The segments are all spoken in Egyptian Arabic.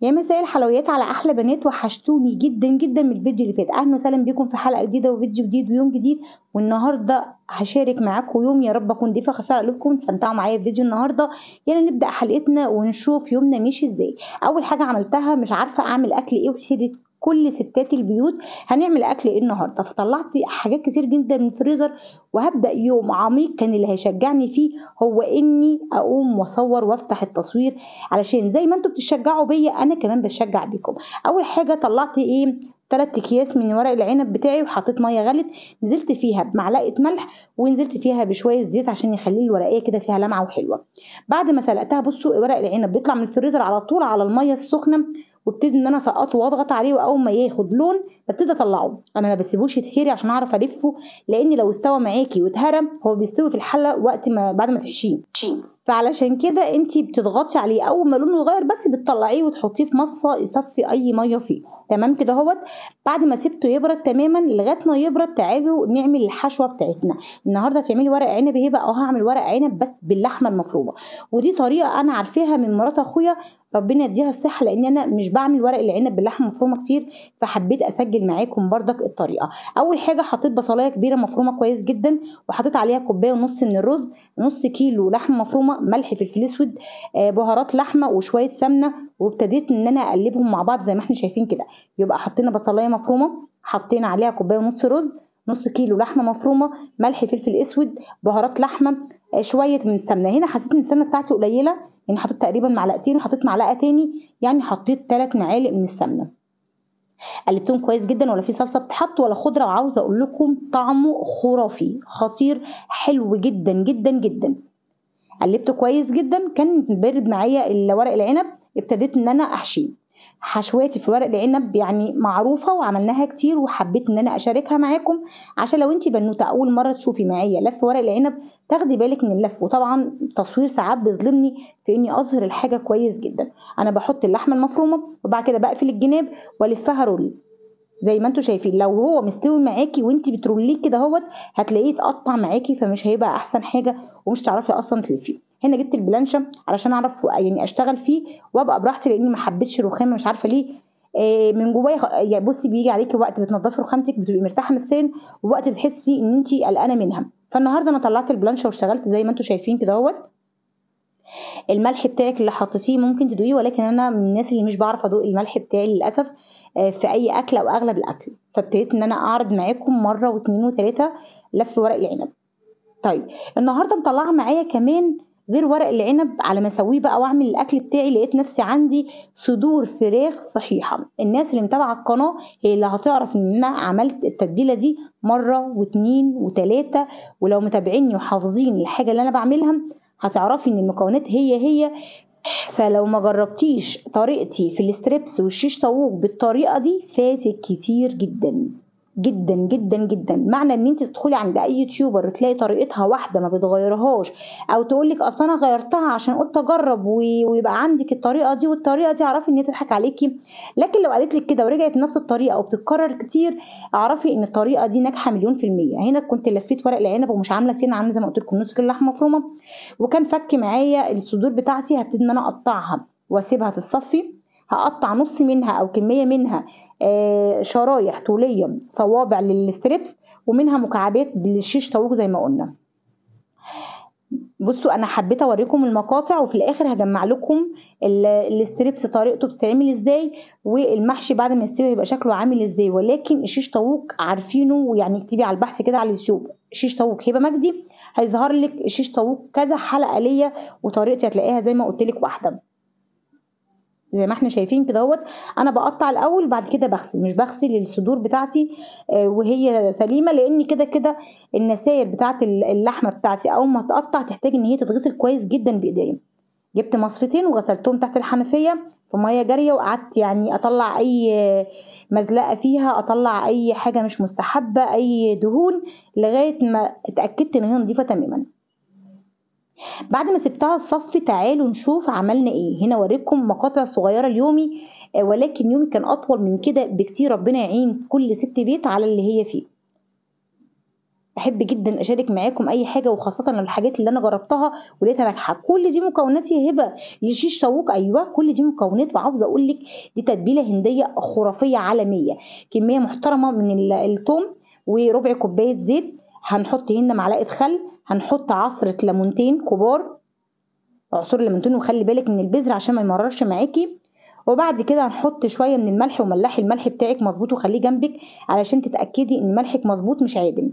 يا مساء الحلويات على احلى بنات وحشتوني جدا جدا من الفيديو اللي فات اهلا وسهلا بكم في حلقه جديده وفيديو جديد ويوم جديد والنهارده هشارك معاكم يوم يا رب اكون ضيفه خفيفه على قلوبكم تستمتعوا معايا في فيديو النهارده يلا نبدا حلقتنا ونشوف يومنا ماشي ازاي اول حاجه عملتها مش عارفه اعمل اكل ايه وحيره كل ستات البيوت هنعمل اكل ايه النهارده فطلعت حاجات كتير جدا من الفريزر وهبدا يوم عميق كان اللي هيشجعني فيه هو اني اقوم واصور وافتح التصوير علشان زي ما انتم بتشجعوا بيا انا كمان بشجع بيكم اول حاجه طلعت ايه ثلاث اكياس من ورق العنب بتاعي وحطيت ميه غلت نزلت فيها بمعلقه ملح ونزلت فيها بشويه زيت عشان يخلي الورقيه كده فيها لمعه وحلوه بعد ما سلقتها بصوا ورق العنب بيطلع من الفريزر على طول على الميه السخنه وابتدي ان انا اسقطه واضغط عليه واول ما ياخد لون ببتدي اطلعه انا ما بسيبوش يتهري عشان اعرف الفه لان لو استوى معاكي واتهرم هو بيستوي في الحله وقت ما بعد ما تحشيه فعلشان كده انت بتضغطي عليه اول ما لونه يغير بس بتطلعيه وتحطيه في مصفى يصفي اي ميه فيه تمام كده اهوت بعد ما سبته يبرد تماما لغايه ما يبرد تعالوا نعمل الحشوه بتاعتنا النهارده هتعملي ورق عنب ايه بقى اه هعمل ورق عنب بس باللحمه المفرومه ودي طريقه انا عارفاها من مرات اخويا ربنا يديها الصحه لان انا مش بعمل ورق العنب باللحمه المفرومه كتير فحبيت اسجل معاكم بردك الطريقه اول حاجه حطيت بصلايه كبيره مفرومه كويس جدا وحطيت عليها كوبايه ونص من الرز نص كيلو لحمه مفرومه ملح فلفل اسود بهارات لحمه وشويه سمنه وابتديت ان انا اقلبهم مع بعض زي ما احنا شايفين كده يبقى حطينا بصلايه مفرومه حطينا عليها كوبايه ونص رز نص كيلو لحمه مفرومه ملح فلفل اسود بهارات لحمه شويه من السمنه هنا حسيت ان السمنه بتاعتي قليله يعني حطيت تقريبا معلقتين وحطيت معلقه تاني يعني حطيت 3 معالق من السمنه قلبتهم كويس جدا ولا في صلصه بتحط ولا خضره وعاوزه اقول لكم طعمه خرافي خطير حلو جدا جدا جدا قلبته كويس جدا كان بارد معايا ورق العنب ابتديت ان انا احشيه حشواتي في ورق العنب يعني معروفه وعملناها كتير وحبيت ان انا اشاركها معاكم عشان لو انت بنوته اول مره تشوفي معايا لف ورق العنب تاخدي بالك من اللف وطبعا تصوير ساعات بيظلمني في اني اظهر الحاجه كويس جدا انا بحط اللحمه المفرومه وبعد كده بقفل الجناب والفها رول زي ما انتم شايفين لو هو مستوي معاكي وانت بتروليه كده اهوت هتلاقيه اتقطع معاكي فمش هيبقى احسن حاجه ومش تعرفي اصلا تلفيه هنا جبت البلانشه علشان اعرف يعني اشتغل فيه وابقى براحتي لاني ما حبيتش رخامه مش عارفه ليه آه من جوايا يعني بصي بيجي عليكي وقت بتنضفي رخامتك بتبقي مرتاحه نفسيا ووقت بتحسي ان انت قلقانه منها فالنهارده انا طلعت البلانشه واشتغلت زي ما انتم شايفين كده اهوت الملح بتاعك اللي حطيتيه ممكن تدوقيه ولكن انا من الناس اللي مش بعرف ادوق الملح بتاعي للاسف آه في اي اكل او اغلب الاكل فابتديت ان انا اعرض معاكم مره واثنين وثلاثه لف ورق العنب طيب النهارده مطلعه معايا كمان غير ورق العنب على ما اسويه بقى واعمل الاكل بتاعي لقيت نفسي عندي صدور فراخ صحيحه الناس اللي متابعه القناه هي اللي هتعرف ان انا عملت التتبيله دي مره واتنين وتلاته ولو متابعيني وحافظين الحاجه اللي انا بعملها هتعرفي ان المكونات هي هي فلو ما جربتيش طريقتي في الستريبس والشيش طاووق بالطريقه دي فاتك كتير جدا جدا جدا جدا معنى ان انت تدخلي عند اي يوتيوبر تلاقي طريقتها واحده ما بتغيرهاش او تقول لك اصل انا غيرتها عشان قلت اجرب ويبقى عندك الطريقه دي والطريقه دي اعرفي ان هي بتضحك عليكي لكن لو قالت لك كده ورجعت نفس الطريقه وبتتكرر كتير اعرفي ان الطريقه دي ناجحه مليون في الميه هنا كنت لفيت ورق العنب ومش عامله سين عامله زي ما قلت لكم نص كيلو لحمه مفرومه وكان فك معايا الصدور بتاعتي هبتدي ان انا اقطعها واسيبها تتصفي هقطع نص منها او كميه منها آه شرايح طوليه صوابع للستريبس ومنها مكعبات للشيش طاووق زي ما قلنا بصوا انا حبيت اوريكم المقاطع وفي الاخر هجمع لكم الستريبس طريقته بتتعمل ازاي والمحشي بعد ما يستوي يبقى شكله عامل ازاي ولكن الشيش طاووق عارفينه ويعني اكتبي على البحث كده على اليوتيوب شيش طاووق هبه مجدي هيظهر لك الشيش طاووق كذا حلقه ليا وطريقتي هتلاقيها زي ما قلت لك واحده زي ما احنا شايفين كده اهوت انا بقطع الاول بعد كده بغسل مش بغسل الصدور بتاعتي وهي سليمه لان كده كده النساير بتاعت اللحمه بتاعتي اول ما تقطع تحتاج ان هي تتغسل كويس جدا بايديا جبت مصفتين وغسلتهم تحت الحنفيه في ميه جاريه وقعدت يعني اطلع اي مزلقه فيها اطلع اي حاجه مش مستحبه اي دهون لغايه ما اتاكدت ان هي نظيفه تماما بعد ما سبتها تصفي تعالوا نشوف عملنا ايه هنا اوريكم مقاطع صغيره اليومي ولكن يومي كان اطول من كده بكتير ربنا يعين كل ست بيت على اللي هي فيه بحب جدا اشارك معاكم اي حاجه وخاصه لو الحاجات اللي انا جربتها ولقيتها ناجحه كل دي مكونات يا هبه لشيش طاووق ايوه كل دي مكونات وعاوزه اقول لك دي تتبيله هنديه خرافيه عالميه كميه محترمه من الثوم وربع كوبايه زيت هنحط هنا معلقه خل هنحط عصره ليمونتين كبار عصور ليمونتين وخلي بالك من البذر عشان ما يمررش معاكي وبعد كده هنحط شويه من الملح وملحي الملح بتاعك مظبوط وخليه جنبك علشان تتاكدي ان ملحك مظبوط مش عادم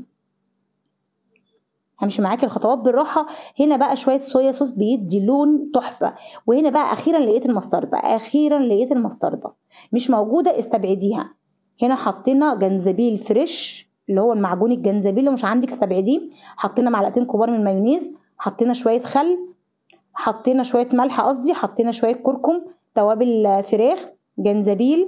همشي معاكي الخطوات بالراحه هنا بقى شويه صويا صوص بيدي لون تحفه وهنا بقى اخيرا لقيت المستردة اخيرا لقيت المستردة مش موجوده استبعديها هنا حطينا جنزبيل فريش اللي هو المعجون الجنزبيل لو مش عندك استبعديه حطينا معلقتين كبار من المايونيز حطينا شويه خل حطينا شويه ملح قصدي حطينا شويه كركم توابل فراخ جنزبيل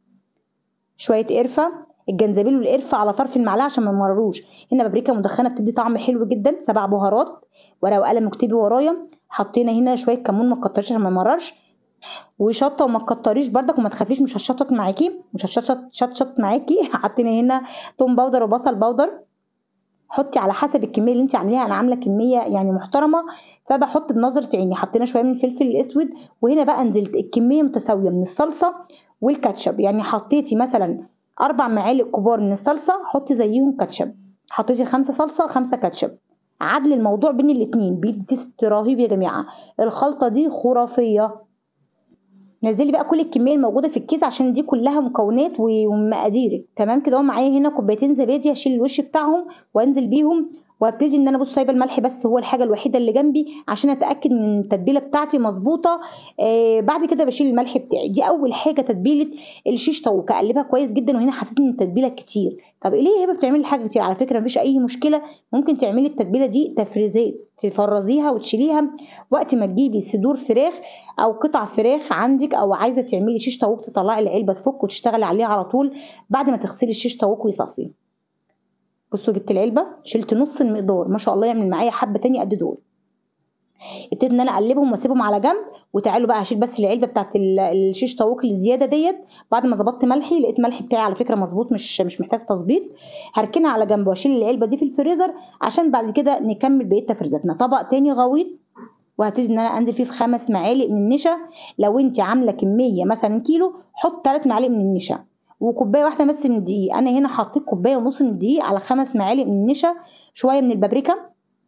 شويه قرفه الجنزبيل والقرفه على طرف المعلقه عشان ما يمرروش هنا بابريكا مدخنه بتدي طعم حلو جدا سبع بهارات ورقه وقلم اكتبي ورايا حطينا هنا شويه كمون ما تكترش عشان ما يمررش وشطه وما تكتريش بردك وما تخافيش مش هتشطط معاكي مش هتشطط شطشط معاكي حطينا هنا توم باودر وبصل باودر حطي على حسب الكميه اللي انت عاملاها انا عامله كميه يعني محترمه فبحط بنظره عيني حطينا شويه من الفلفل الاسود وهنا بقى نزلت الكميه متساويه من الصلصه والكاتشب يعني حطيتي مثلا اربع معالق كبار من الصلصه حطي زيهم كاتشب حطيتي خمسه صلصه خمسه كاتشب عدل الموضوع بين الاتنين بيدي تيست رهيب يا جماعه الخلطه دي خرافيه نزلي بقى كل الكميه الموجوده في الكيس عشان دي كلها مكونات ومقاديرك تمام كده اهو معايا هنا كوبايتين زبادي هشيل الوش بتاعهم وانزل بيهم وابتدي ان انا بص سايبه الملح بس هو الحاجه الوحيده اللي جنبي عشان اتاكد ان التتبيله بتاعتي مظبوطه آه بعد كده بشيل الملح بتاعي دي اول حاجه تتبيله الشيش طاووق اقلبها كويس جدا وهنا حسيت ان التتبيله كتير طب ليه هبه بتعملي حاجه كتير على فكره مفيش اي مشكله ممكن تعملي التتبيله دي تفريزات تفرزيها وتشيليها وقت ما تجيبي صدور فراخ او قطع فراخ عندك او عايزه تعملي شيش طاووق تطلعي العلبه تفك وتشتغلي عليها على طول بعد ما تغسلي الشيش طاووق ويصفي بصوا جبت العلبه شلت نص المقدار ما شاء الله يعمل معايا حبه تاني قد دول ابتدي ان انا اقلبهم واسيبهم على جنب وتعالوا بقى هشيل بس العلبه بتاعت الشيش طاووق الزياده ديت بعد ما ظبطت ملحي لقيت ملحي بتاعي على فكره مظبوط مش مش محتاج تظبيط هركنها على جنب واشيل العلبه دي في الفريزر عشان بعد كده نكمل بقيه تفريزاتنا طبق تاني غويط وهبتدي ان انا انزل فيه في خمس معالق من النشا لو انت عامله كميه مثلا كيلو حط ثلاث معالق من النشا وكوبايه واحده بس من الدقيق انا هنا حطيت كوبايه ونص من الدقيق على خمس معالق من النشا شويه من البابريكا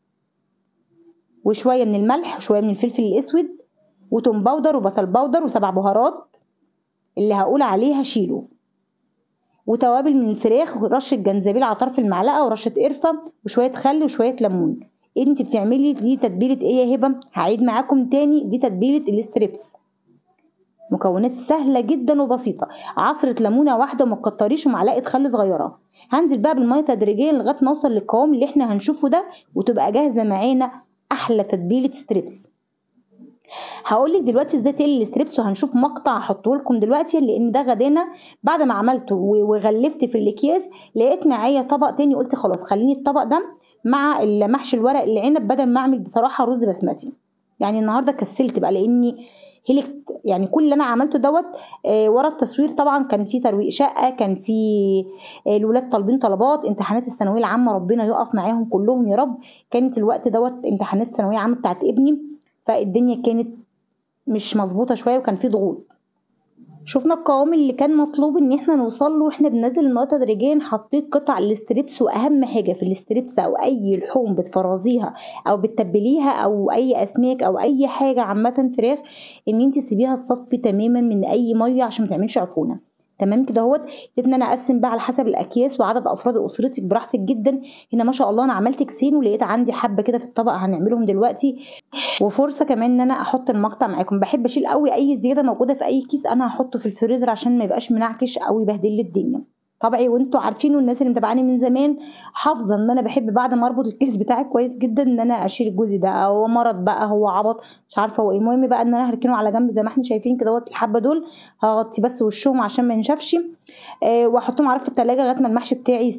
وشويه من الملح وشويه من الفلفل الاسود وتوم باودر وبصل باودر وسبع بهارات اللي هقول عليها شيله وتوابل من الفراخ ورشه جنزبيل على طرف المعلقه ورشه قرفه وشويه خل وشويه ليمون انت بتعملي دي تتبيله ايه يا هبه هعيد معاكم تاني دي تتبيله الستريبس مكونات سهله جدا وبسيطه عصره ليمونه واحده وما تكتريش ومعلقه خل صغيره هنزل بقى بالميه تدريجيا لغايه ما اوصل للقوام اللي احنا هنشوفه ده وتبقى جاهزه معانا احلى تتبيله ستريبس هقول لك دلوقتي ازاي تقلي الستريبس وهنشوف مقطع هحطه لكم دلوقتي لان ده غدانا بعد ما عملته وغلفت في الاكياس لقيت معايا طبق تاني قلت خلاص خليني الطبق ده مع محشي الورق العنب بدل ما اعمل بصراحه رز بسمتي يعني النهارده كسلت بقى لاني هلكت يعني كل اللي انا عملته دوت آه ورا التصوير طبعا كان في ترويق شقه كان في آه الولاد طالبين طلبات امتحانات الثانويه العامه ربنا يقف معاهم كلهم يا رب كانت الوقت دوت امتحانات الثانويه العامه بتاعت ابني فالدنيا كانت مش مظبوطه شويه وكان في ضغوط شفنا القوام اللي كان مطلوب ان احنا نوصل له واحنا بننزل الميه تدريجيا حطيت قطع الاستريبس واهم حاجه في الاستريبس او اي لحوم بتفرزيها او بتتبليها او اي اسماك او اي حاجه عامه فراخ ان انت تسيبيها تصفي تماما من اي ميه عشان ما تعملش عفونه تمام كده اهوت ابتديت ان انا اقسم بقى على حسب الاكياس وعدد افراد اسرتك براحتك جدا هنا ما شاء الله انا عملت كيسين ولقيت عندي حبه كده في الطبق هنعملهم دلوقتي وفرصه كمان ان انا احط المقطع معاكم بحب اشيل قوي اي زياده موجوده في اي كيس انا هحطه في الفريزر عشان ما يبقاش منعكش او يبهدل لي الدنيا طبعي وانتوا عارفين والناس اللي متابعاني من زمان حافظه ان انا بحب بعد ما اربط الكيس بتاعي كويس جدا ان انا اشيل الجزء ده هو مرض بقى هو عبط مش عارفه هو ايه المهم بقى ان انا هركنه على جنب زي ما احنا شايفين كده اهوت الحبه دول هغطي بس وشهم عشان ما ينشفش آه واحطهم عارف في التلاجة لغايه ما المحشي بتاعي يستوي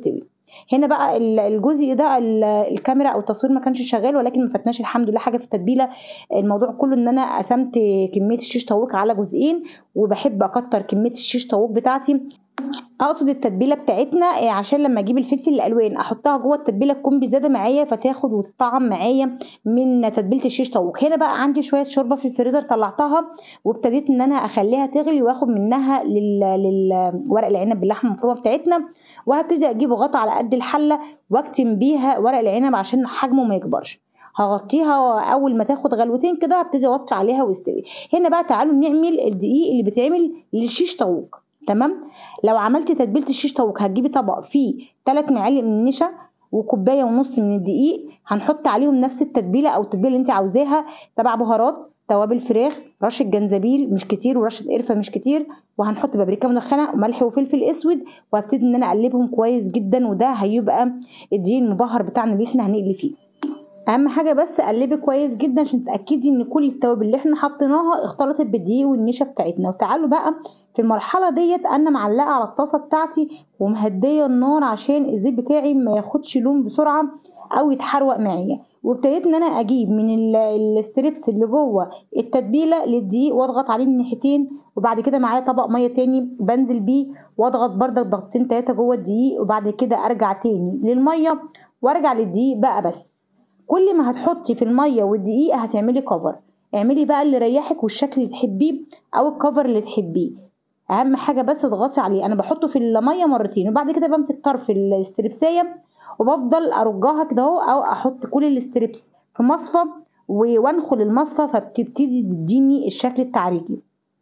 هنا بقى الجزء ده الكاميرا او التصوير ما كانش شغال ولكن ما فاتناش الحمد لله حاجه في التتبيله الموضوع كله ان انا قسمت كميه الشيش طاووق على جزئين وبحب اكتر كميه الشيش طاووق بتاعتي اقصد التتبيله بتاعتنا عشان لما اجيب الفلفل الالوان احطها جوه التتبيله تكون بزياده معايا فتاخد وتطعم معايا من تتبيله الشيش طاووق هنا بقى عندي شويه شوربه في الفريزر طلعتها وابتديت ان انا اخليها تغلي واخد منها لل... للورق العنب باللحمه المفرومه بتاعتنا وهبتدي اجيب غطا على قد الحله واكتم بيها ورق العنب عشان حجمه ما يكبرش هغطيها اول ما تاخد غلوتين كده هبتدي اغطي عليها واستوي هنا بقى تعالوا نعمل الدقيق اللي بيتعمل للشيش طاووق تمام لو عملتي تتبيله الشيش طاووق هتجيبي طبق فيه 3 معالق من النشا وكوبايه ونص من الدقيق هنحط عليهم نفس التتبيله او التتبيله اللي انت عاوزاها تبع بهارات توابل فراخ رشه جنزبيل مش كتير ورشه قرفه مش كتير وهنحط بابريكا مدخنه وملح وفلفل اسود وهبتدي ان انا اقلبهم كويس جدا وده هيبقى الدقيق المبهر بتاعنا اللي احنا هنقلي فيه اهم حاجه بس قلبي كويس جدا عشان تاكدي ان كل التوابل اللي احنا حطيناها اختلطت بالدقيق والنشا بتاعتنا وتعالوا بقى في المرحله ديت انا معلقه على الطاسه بتاعتي ومهديه النار عشان الزيت بتاعي ما ياخدش لون بسرعه او يتحروق معايا وابتديت ان انا اجيب من الستريبس اللي جوه التتبيله للدقيق واضغط عليه من ناحيتين وبعد كده معايا طبق ميه تاني بنزل بيه واضغط بردك ضغطتين تلاته جوه الدقيق وبعد كده ارجع تاني للميه وارجع للدقيق بقى بس كل ما هتحطي في الميه والدقيق هتعملي كفر اعملي بقى اللي يريحك والشكل اللي تحبيه او الكفر اللي تحبيه اهم حاجه بس اضغطي عليه انا بحطه في الميه مرتين وبعد كده بمسك طرف الستريبسيه وبفضل ارجها كده اهو او احط كل الستريبس في مصفى وانخل المصفى فبتبتدي تديني الشكل التعريجي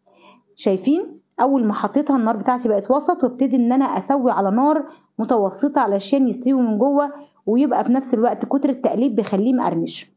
شايفين اول ما حطيتها النار بتاعتي بقت وسط وابتدي ان انا اسوي على نار متوسطه علشان يستوي من جوه ويبقى في نفس الوقت كتر التقليب بيخليه مقرمش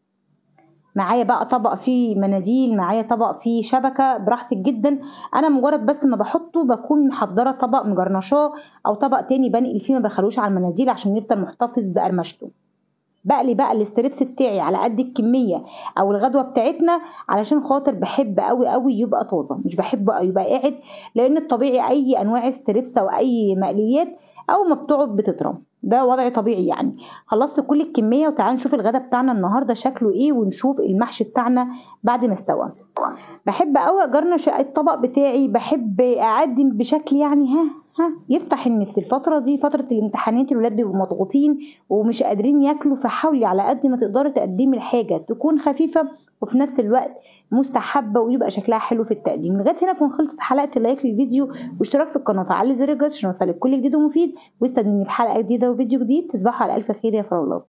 معايا بقى طبق فيه مناديل معايا طبق فيه شبكه براحتك جدا انا مجرد بس ما بحطه بكون محضره طبق مجرنشاه او طبق تاني بنقل فيه ما بخلوش على المناديل عشان يفضل محتفظ بقرمشته بقلي بقى الاستريبس بتاعي على قد الكميه او الغدوه بتاعتنا علشان خاطر بحب قوي قوي يبقى طازه مش بحبه يبقى قاعد لان الطبيعي اي انواع ستريبس او اي مقليات اول ما بتقعد بتترم ده وضع طبيعي يعني خلصت كل الكميه وتعالوا نشوف الغدا بتاعنا النهارده شكله ايه ونشوف المحشي بتاعنا بعد ما استوى بحب قوي اجرنش الطبق بتاعي بحب اقدم بشكل يعني ها ها يفتح النفس الفترة دي فترة الامتحانات الولاد بيبقوا مضغوطين ومش قادرين ياكلوا فحاولي على قد ما تقدري تقدمي الحاجة تكون خفيفة وفي نفس الوقت مستحبة ويبقى شكلها حلو في التقديم لغاية هنا تكون خلصت حلقة اللايك للفيديو واشتراك في القناة وفعلي زر الجرس عشان يوصلك كل جديد ومفيد واستنوني في حلقة جديدة وفيديو جديد تصبحوا على ألف خير يا فر الله